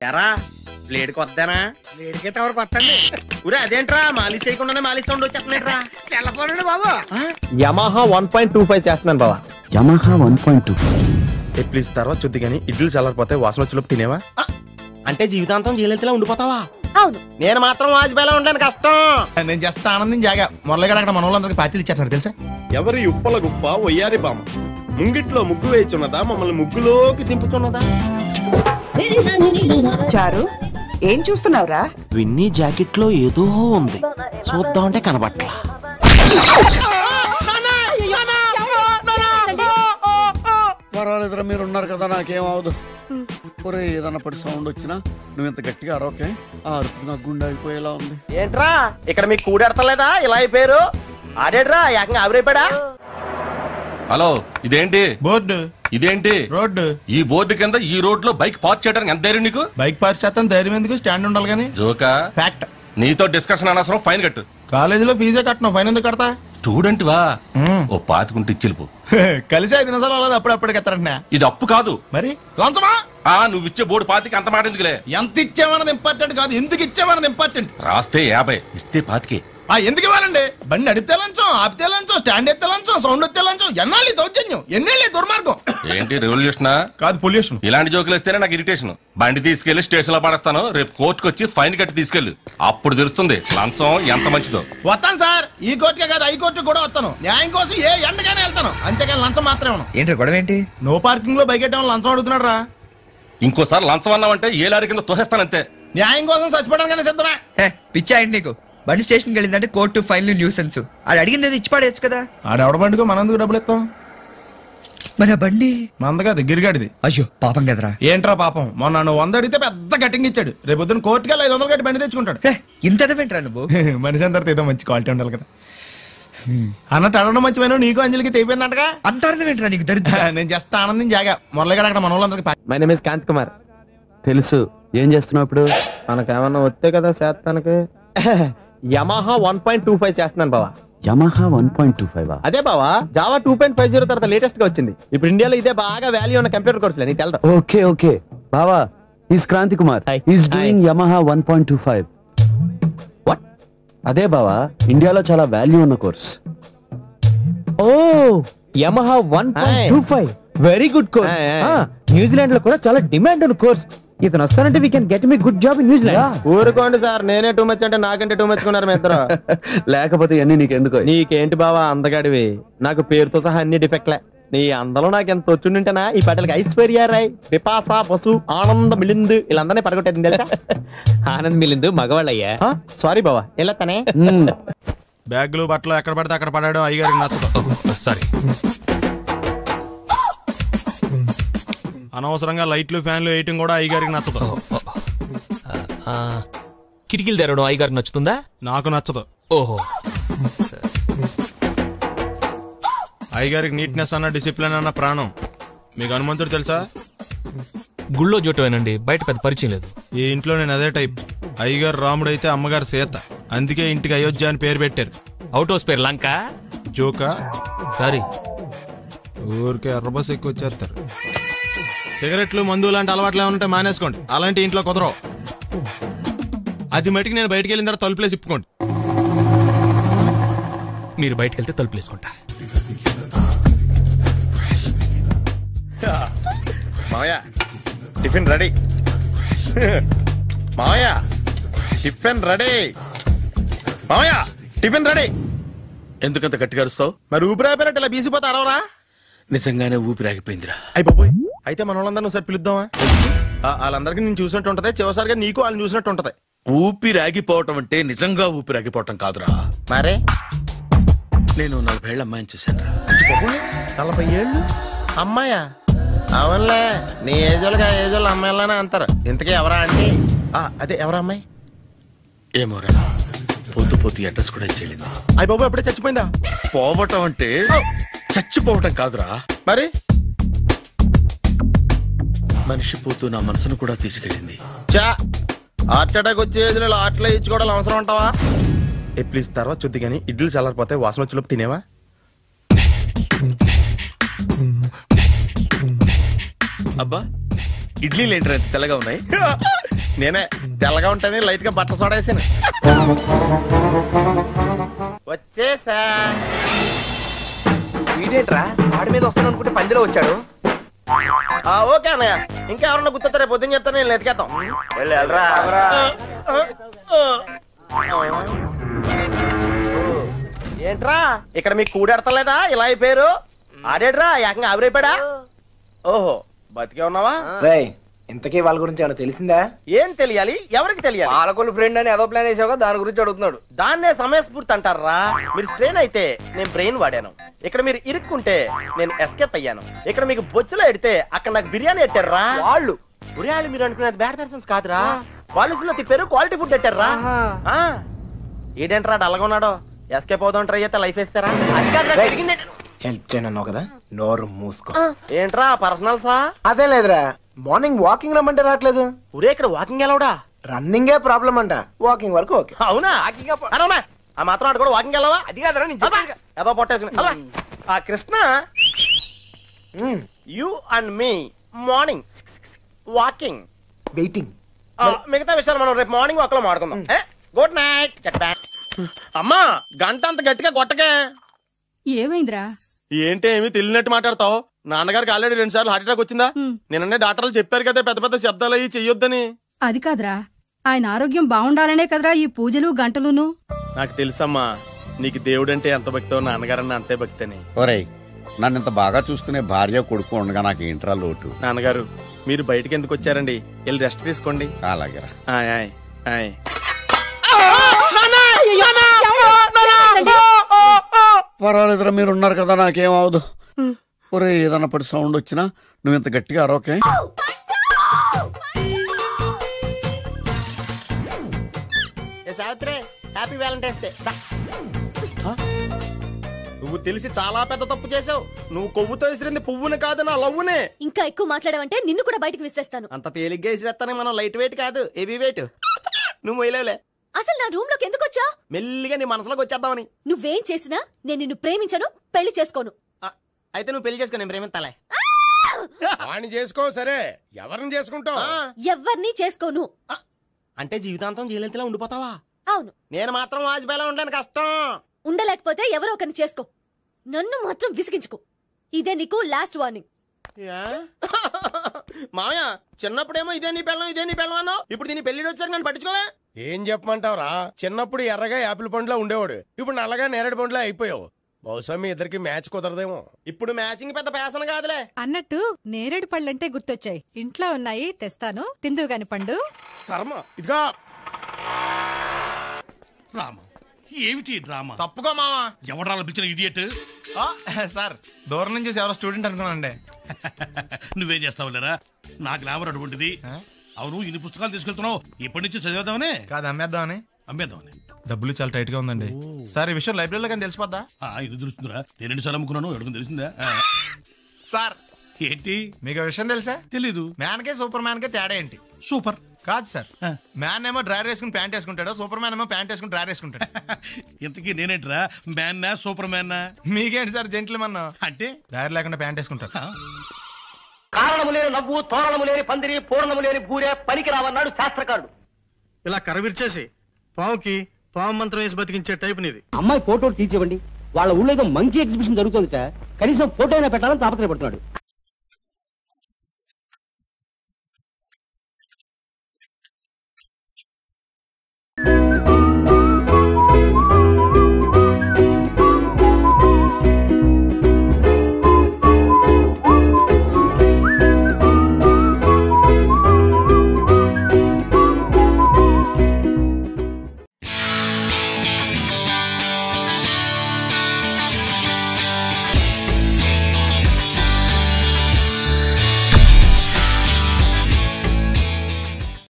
ఎరా ప్లేట్ కొద్దానా లేడికైతే ఎవరు కొత్తండి ఊరే అదేంట్రా మాలిష్ చేయకుండానే మాలిష్ సౌండ్ వచ్చేస్తున్నాయిట్రా సెల్ ఫోన్ అండి బాబు Yamaha one point two five చేస్తున్నాను బావా యమహా వన్ పాయింట్ టూ ఏ ప్లీజ్ తర్వాత చూద్ది కానీ ఇడ్లు చల్లారిపోతే వాసన వచ్చేలోపు తినేవా అంటే జీవితాంతం జైలెంతలా ఉండిపోతావా అవును నేను మాత్రం వాజ్పేయిలో ఉంటాను కష్టం నేను జస్ట్ ఆనందం జాగా మురళిగాడు అక్కడ మన వాళ్ళందరికీ పార్టీలు ఇచ్చేస్తున్నారు తెలుసా ఎవరి ఉప్పల గుప్ప ఒయ్యారి బామ్మ ముంగిట్లో ముగ్గు వేయుచున్నదా మమ్మల్ని ముగ్గులోకి దింపుతున్నదా చారు ఏం చూస్తున్నావురా విన్నీ జాకెట్ లో ఏదో ఉంది చూద్దామంటే కనబట్లా పర్వాలేదురా మీరు ఉన్నారు కదా నాకేం అవదు ఒరే ఏదన్నా పడి సౌండ్ వచ్చినా నువ్వు ఇంత గట్టిగా అరవకే ఆ అరుపు నాకు గుండె అయిపోయేలా ఉంది ఏంట్రా ఇక్కడ మీకు కూడెడతలేదా ఇలా అయిపోయారు ఆడేడ్రా ఏకంగా ఆవిరైపోయాడా హలో ఇదేంటి బోర్డు ఇదేంటి రోడ్డు ఈ బోర్డు కింద ఈ రోడ్ లో బైక్ పార్క్ చేయడానికి ఎంత ధైర్యం నీకు బైక్ పార్క్ చేస్తాను ధైర్యం ఎందుకు స్టాండ్ ఉండాలి కానీ జోకా ఫ్యాక్ట్ నీతో డిస్కషన్ అనవసరం ఫైన్ కట్టు కాలేజీలో ఫీజే కట్టను ఫైన్ ఎందుకు కడతా స్టూడెంట్ వా ఓ పాతికుంటే ఇచ్చిలుపు కలిసి ఐదు నిమిషాలు అవ్వలేదు అప్పుడప్పుడు ఎత్తారంటే ఇది అప్పు కాదు మరి లంచమా ఆ నువ్వు ఇచ్చే బోర్డు పాతికి అంత మాట ఎందుకులే ఎంత ఇచ్చామన్నది ఇంపార్టెంట్ కాదు ఎందుకు ఇచ్చామన్నది ఇంపార్టెంట్ రాస్తే యాభై ఇస్తే పాతికే ఆ ఎందుకు ఇవ్వాలండి బండి నడిపితే లంచం ఆపితే లంచం స్టాండ్ ఎత్తే లంచం సౌండ్ ఎత్తే లంచం ఎన్నాళ్ళు ఈ దౌర్జన్యం ఎన్నేళ్ళు ఈ దుర్మార్గం ఏంటి రెవల్యూషనా కాదు పొల్యూషన్ ఇలాంటి జోకులు వస్తేనే నాకు ఇరిటేషన్ బండి తీసుకెళ్లి స్టేషన్ లో పడేస్తాను రేపు కోర్టుకు వచ్చి ఫైన్ కట్టి తీసుకెళ్ళు అప్పుడు తెలుస్తుంది లంచం ఎంత మంచిదో వస్తాను సార్ ఈ కోర్టుకే కాదు హై కోర్టు కూడా వస్తాను న్యాయం కోసం ఏ ఎండగానే వెళ్తాను అంతేకాని లంచం మాత్రమే ఉన్నాను ఏంటి గొడవ ఏంటి నో పార్కింగ్ లో బైక్ ఎట్టడం లంచం అడుగుతున్నాడు రా ఇంకోసారి లంచం అన్నావంటే ఏ లారీ కింద తోసేస్తానంతే న్యాయం కోసం చచ్చిపోవడానికి సిద్ధమే హే పిచ్చా ఏంటి నీకు బండి స్టేషన్కి వెళ్ళిందంటే కోర్టు ఫైన్లు న్యూసెన్స్ అది అడిగింది ఏదో ఇచ్చి పడేయచ్చు కదా ఆడెవడ బండికో మనందుకు డబ్బులు ఇస్తాం మరి ఆ బండి మంద కాదు గిరిగాడిది అయ్యో పాపం కదరా ఏంట్రా పాపం మొన్న నువ్వు వంద అడిగితే పెద్ద కటింగ్ ఇచ్చాడు రేపు పొద్దున్న కోర్టుకి వెళ్ళి ఐదు వందలు కట్టి బండి తెచ్చుకుంటాడు హే ఇంత ఎదవేంట్రా నువ్వు మనిషి అందరితో ఏదో మంచి క్వాలిటీ ఉండాలి కదా అన్నట్టు అడగడం మంచిపోయినా నీకు అంజలికి తెగిపోయిందంటగా అంత అర్థమేంట్రా నీకు దరిద్ర నేను జస్ట్ ఆనందం జాగా మురళిగాడు అక్కడ మన వాళ్ళందరికీ పా- my name is Kanth Kumar తెలుసు ఏం చేస్తున్నావు ఇప్పుడు మనకేమన్నా వస్తే కదా చేస్తానికి Yamaha one point two five చేస్తున్నాను బావా Yamaha one point two five అదే బావా Java two point five zero తర్వాత లేటెస్ట్ గా వచ్చింది ఇప్పుడు ఇండియాలో ఇదే బాగా వాల్యూ ఉన్న కంప్యూటర్ కోర్సులే నీకు తెలుదా ఓకే ఓకే బావా is Kranthi Kumar Hi. Is Hi. Doing Yamaha one point two five What? అదే బావా ఇండియాలో చాలా వాల్యూ ఉన్న కోర్స్ ఓ Yamaha one Hi. Two five very good course Hi, hi. New Zealand లో కూడా చాలా డిమాండ్ ఉన్న కోర్స్ ఇతను వస్తానంటే we can get me good job in New Zealand ఊరుకోండి సార్ నేనే టూ మచ్ అంటే నాకంటే టూ మచ్ కున్నారు మీ ఇద్దరు లేకపోతే ఇవన్నీ నీకెందుకు నీకేంటి బావా అందగాడివి నాకు పేరుతో సహా అన్ని డిఫెక్ట్లే నీ అందలో నాకు ఎంత వచ్చుంటేనా ఈ పాటలకి ఐశ్వర్య రాయ్ పిపాస బసు ఆనంద్ మిలింద్ వీళ్ళందరినీ పరగొట్టేది తెలుసా ఆనంద్ మిలింద్ మగవాళ్ళయ్యా సారీ బావా ఎలా తనే మ్మ్. బ్యాగులు బట్టలు ఎక్కడ పడితే అక్కడ పడడం అయ్యగారికి నచ్చదు సారీ అనవసరంగా లైట్లు ఫ్యాన్లు వేయటం కూడా అయ్యగారికి నచ్చదు కిటికీలు తెరవడం అయ్యగారికి నచ్చుతుందా నాకు నచ్చదు ఓహో అయ్యగారికి నీట్నెస్ అన్న డిసిప్లిన్ అన్న ప్రాణం మీకు హనుమంతుడు తెలుసా గుళ్ళో జోటమేనండి బయట పెద్ద పరిచయం లేదు ఈ ఇంట్లో నేను అదే టైప్ అయ్యగారు రాముడు అయితే అమ్మగారు సీత అందుకే ఇంటికి అయోధ్య అని పేరు పెట్టారు అవుట్ హౌస్ పేరు లంక జోకా సారీ ఊరికే ఎర్రబస్ ఎక్కువ వచ్చేస్తారు సిగరెట్లు మందు లాంటి అలవాట్లు ఏమైనా ఉంటే మానేసుకోండి అలాంటి ఇంట్లో కుదరవు అది మటుకు నేను బయటికి వెళ్ళిన తర్వాత తలుపులేసి ఇప్పుకోండి మీరు బయటకు వెళ్తే తలుపు వేసుకుంటా మామయ్య టిఫిన్ రెడీ మామయ్య టిఫిన్ రెడీ మామయ్య టిఫిన్ రెడీ ఎందుకంత గట్టిగా అరుస్తావు మరి ఊపిరి అయిపోయినట్టు ఇలా బీసిపోతే అరవరా నిజంగానే ఊపిరి ఆగిపోయిందిరా అయిపోయి అయితే మన వాళ్ళందరినీ ఒకసారి పిలుద్దామా ఆ, వాళ్ళందరికీ నేను చూసినట్టు ఉంటది చివరిసారిగా నీకు వాళ్ళని చూసినట్టు ఉంటది ఊపిరి ఆగిపోవటం అంటే నిజంగా ఊపిరి ఆగిపోవటం కాదురా మరే నేను నలభై అమ్మాయిని చూశాను నలభై ఏళ్ళు అమ్మాయా అవునులే నీ ఏజోళ్ళకి ఆ ఏజోళ్ళు అమ్మాయిలానే అంటారు ఇంతకీ ఎవరా అంటే అదే ఎవరా అమ్మాయి ఏమోరా పొద్దు పొద్దు అడ్రస్ కూడా ఇచ్చేళ్ళింది అయ్యి బాబు ఎప్పుడే చచ్చిపోయిందా పోవటం అంటే చచ్చిపోవటం కాదురా మరి మనిషి పోతూ నా మనసును కూడా తీసుకెళ్ళింది చా హార్ట్ అటాక్ వచ్చే ఏజ్లో ఆటలో ఇచ్చుకోవడం అవసరం ఉంటావా ఏ ప్లీజ్ తర్వాత చూద్ది కానీ ఇడ్లు చల్లారిపోతే వాసన వచ్చేలోపు తినేవా అబ్బా ఇడ్లీలు ఏంటి తెల్లగా ఉన్నాయి నేనే తెల్లగా ఉంటానే లైట్ గా బట్టలు సోడేసాను వచ్చేసా వీడేట్రా వాడి మీద వస్తాను అనుకుంటే పందిలో వచ్చాడు ఆ, ఓకే అన్నయ్య ఇంకా ఎవరన్నా గుర్తొస్తే రేపు పొద్దున్న చెప్తాను నేను ఎతికేద్దాం వెళ్ళి వెళ్ళరా ఏంట్రా ఇక్కడ మీకు కూడెడతలేదా ఇలా అయిపోయారు ఆడేడ్రా ఏకంగా ఆవిరైపోయాడా ఓహో బతికే ఉన్నావా రేయ్ ఇంతకీ వాళ్ళ గురించి ఏమైనా తెలిసిందా ఏం తెలియాలి ఎవరికి తెలియాలి పాలకొల్లు ఫ్రెండ్ అని ఏదో ప్లాన్ వేసావుగా దాని గురించి అడుగుతున్నాడు దాన్నే సమయస్ఫూర్తి అంటారా మీరు స్ట్రెయిన్ అయితే నేను బ్రెయిన్ వాడాను ఇక్కడ మీరు ఇరుక్కుంటే నేను ఎస్కేప్ అయ్యాను ఇక్కడ మీకు బొచ్చులో ఎడితే అక్కడ నాకు బిర్యానీ ఎట్టారా వాళ్ళు బిర్యానీ మీరు అనుకునేది బ్యాడ్ పర్సన్స్ కాదురా కాలేజీలో తిప్పారు క్వాలిటీ ఫుడ్ ఎట్టారా ఆ, ఏంటంట్రా డల్గా ఉన్నాడో ఎస్కేప్ అవుదాం ట్రై అయితే లైఫ్ వేస్తారా హెల్ప్ చేయను కదా నోరు మూసుకో ఏంట్రా పర్సనల్సా అదే లేదురా మార్నింగ్ వాకింగ్ రమ్మంటే రావట్లేదు ఊరే ఇక్కడ వాకింగ్ ఎలవడా రన్నింగే ప్రాబ్లం అంట వాకింగ్ వరకు ఓకే అవునా అనవునా ఆ మాత్రం ఆడు కూడా వాకింగ్ వెళ్ళవా అది కాదురా నేను అబ్బా, చెప్పాను ఏదో పొట్టేసుకుని అలా. ఆ Krishna you and me morning walking waiting మిగతా విషయాలు మనం రేపు మార్నింగ్ వాక్ లో మాడుకుందాం గుడ్ నైట్ అమ్మా గంట అంత గట్టిగా కొట్టకే ఏమైందిరా ఏంటి ఏమి తెలియనట్టు మాట్లాడతావు నాన్నగారికి ఆల్రెడీ రెండు సార్లు హార్ట్ అటాక్ వచ్చిందా నిన్ననే డాక్టర్లు చెప్పారు కదా పెద్ద పెద్ద శబ్దాలు అయ్యి చెయ్యొద్దని అది కాదురా ఆయన ఆరోగ్యం బాగుండాలనే కదరా ఈ పూజలు గంటలును నాకు తెలుసమ్మా నీకు దేవుడంటే ఎంత భక్తో నాన్నగారన్న అంతే భక్తి అని ఒరేయ్ నన్ను ఇంత బాగా చూసుకునే భార్య కొడుకు ఉండగా నాకు ఏంట్రా లోటు నాన్నగారు మీరు బయటికి ఎందుకు వచ్చారండి వెళ్ళి రెస్ట్ తీసుకోండి అలాగేరా ఆయ్ ఆయ్ ఆయ్ పర్వాలేదురా మీరు ఉన్నారు కదా నాకేం అవదు ఒరే ఏదన్నా పడి సౌండ్ వచ్చినా నువ్వు ఇంత గట్టిగా అరవకే ఏ సావిత్రి హ్యాపీ వ్యాలంటైన్స్ డే దా. ఆ? నువ్వు తెలిసి చాలా పెద్ద తప్పు చేసావు నువ్వు కొవ్వుతో విసిరింది పువ్వుని కాదు నా లవ్వునే ఇంకా ఎక్కువ మాట్లాడమంటే నిన్ను కూడా బయటకు విసిరేస్తాను అంత తేలిగ్గా విసిరేస్తానే మనం లైట్ వెయిట్ కాదు హెవీ వెయిట్ నువ్వు మొయ్యలేవులే అసలు నా రూమ్ లోకి ఎందుకు వచ్చా మెల్లిగా నీ మనసులోకి వచ్చేద్దామని నువ్వేం చేసినా నేను నిన్ను ప్రేమించను పెళ్లి చేసుకోను అయితే నువ్వు పెళ్లి చేసుకో నేను ప్రేమిస్తాలే వాణ్ణి చేసుకో సరే ఎవరిని చేసుకుంటావు ఎవ్వరినీ చేసుకోను అంటే జీవితాంతం జయలలితలా ఉండిపోతావా అవును నేను మాత్రం వాజ్పేయిలా ఉండడానికి కష్టం ఉండలేకపోతే ఎవరో ఒకరిని చేసుకో నన్ను మాత్రం విసిగించుకో ఇదే నీకు లాస్ట్ వార్నింగ్ మామయ్య చిన్నప్పుడేమో ఇదే నీ పెళ్ళం ఇదే నీ పెళ్ళం అన్నావు ఇప్పుడు దీని పెళ్లి వచ్చారు నన్ను పట్టించుకోవే ఏం చెప్పమంటావురా చిన్నప్పుడు ఎర్రగా యాపిల్ పండులో ఉండేవాడు ఇప్పుడు నల్లగా నేరేడు పండులో అయిపోయావు బహుశా మీ ఇద్దరికి మ్యాచ్ కుదరదేమో ఇప్పుడు మ్యాచింగ్ పెద్ద పేసన కాదులే అన్నట్టు నేరేడు పళ్ళంటే గుర్తొచ్చాయి ఇంట్లో ఉన్నాయి తెస్తాను తిందువు గాని పండు కర్మ ఇదిగా రామ ఏమిటి డ్రామా తప్పుకో మావా ఎవడా పిలిచిన ఇడియట్ సార్ దూరం నుంచి చూసి ఎవరో స్టూడెంట్ అనుకున్నానండి నువ్వేం చేస్తావు లేరా నా గ్లామర్ అటువంటిది అవును ఇన్ని పుస్తకాలు తీసుకెళ్తున్నావు ఇప్పటి నుంచి చదివేద్దామనే కాదు అమ్మేద్దామని అమ్మేద్దామని డబ్బులు చాలా టైట్ గా ఉందండి సార్ ఈ విషయం లైబ్రరీలో కానీ తెలిసిపోద్దా ఆ, ఇది తెలుస్తుందిరా నేను ఎన్నిసార్లు అమ్ముకున్నాను ఎడుకుని తెలిసిందా ఆ. సార్ ఏంటి మీకు విషయం తెలుసా తెలీదు మ్యాన్ కే సూపర్ మ్యాన్ కే తేడా ఏంటి సూపర్ కాదు సార్ మ్యాన్ ఏమో డ్రైవర్ వేసుకుని ప్యాంట్ వేసుకుంటాడు సూపర్ మ్యాన్ ఏమో ప్యాంట్ వేసుకుని డ్రైవర్ వేసుకుంటాడు ఇంతకీ నేనేంట్రా మ్యాన్నా సూపర్ మ్యాన్నా మీకేంటి సార్ జెంట్లు మన్న అంటే డ్రైవర్ లేకుండా ప్యాంట్ వేసుకుంటారు కారణము లేని నవ్వు తోరణము లేని పందిరి పూర్ణము లేని బూరే పనికి రావన్నాడు శాస్త్రకారుడు ఇలా కరవిర్చేసి పావుకి పావు మంత్రం వేసి బతికించే టైప్ నీది అమ్మాయి ఫోటో తీర్చివ్వండి వాళ్ళ ఊళ్ళో ఏదో మంకీ ఎగ్జిబిషన్ జరుగుతుందిట కనీసం ఫోటో అయినా పెట్టాలని తాపత్రయపడుతున్నాడు